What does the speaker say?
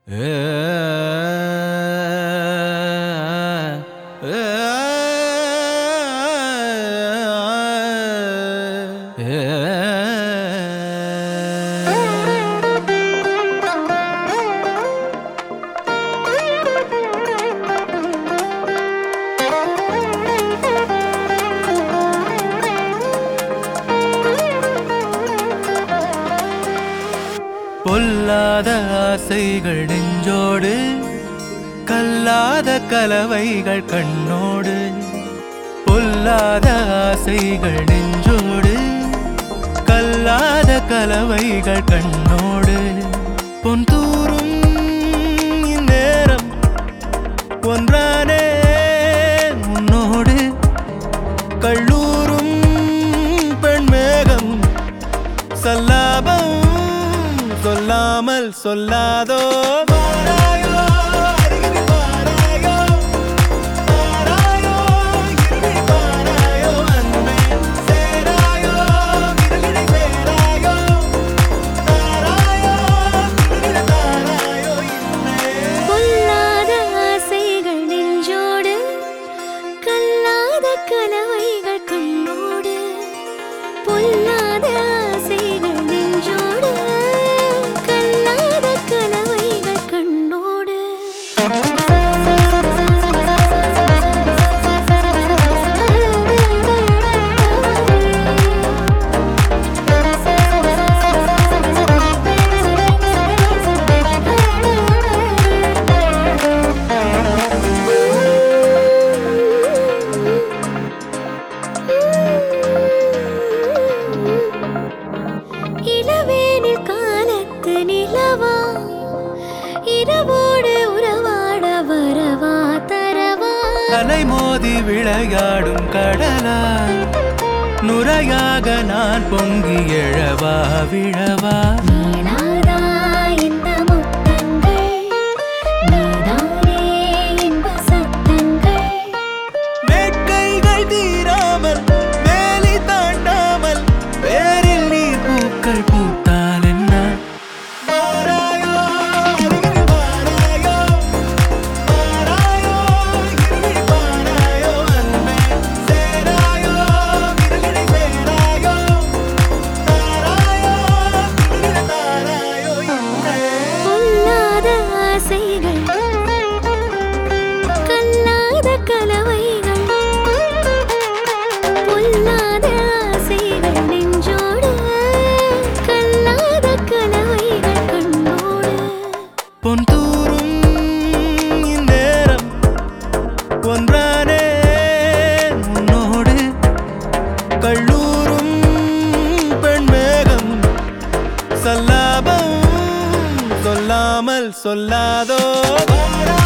பொல்லாத ஆசைகள் நெஞ்சோடு கல்லாத கலவைகள் கண்ணோடு பொல்லாத ஆசைகள் நெஞ்சோடு கல்லாத கலவைகள் கண்ணோடு பொன் தூரும் இந்நேரம் ஒன்றானே உன்னோடு கள்ளூரும் பெண்மேகம் சல்லாபம் சொல்லாமல் சொல்லாதோ வாராயோ, அருகில் வாராயோ, வாராயோ, இருளில் வாராயோ, அன்பே, சேராயோ, விரலிடை சேராயோ, தாராயோ, விரலிடை தாராயோ, இன்பே. பொல்லாத ஆசைகள் நெஞ்சோடு கல்லாத கலவைகள் கண்ணோடு பொல்லாத ஆசைகள் நெஞ்சோடு கல்லாத கலவைகள் கண்ணோடு இளவேனில் காலத்து நிலவா இரவோடு உறவாட வரவா தரவா அலை மோதி விளையாடும் கடலா நுரையாக நான் பொங்கி எழவா விழவா நீனாதா இந்த முத்தங்கள் நீதானே இன்ப சத்தங்கள் வேட்கைகள் தீராமல் வேலி தாண்டாமல் வேரில் நீர் பூக்கள் பூத்தால் என்ன வாராயோ, அருகில் வாராயோ, வாராயோ, இருளில் வாராயோ, அன்பே, சேராயோ, விரலிடை சேராயோ, தாராயோ, விரலிடை தாராயோ, இன்பே. பொல்லாத ஆசைகள் கல்லாத கலவைகள் பொல்லாத ஆசைகள் நெஞ்சோடு கல்லாத கலவைகள் கண்ணோடு பொன் தூரும் இந்நேரம் ஒன்றானே உன்னோடு கள்ளூரும் பெண்மேகம் சல்லாபம் சொல்லாமல் சொல்லாதோ வாராயோ,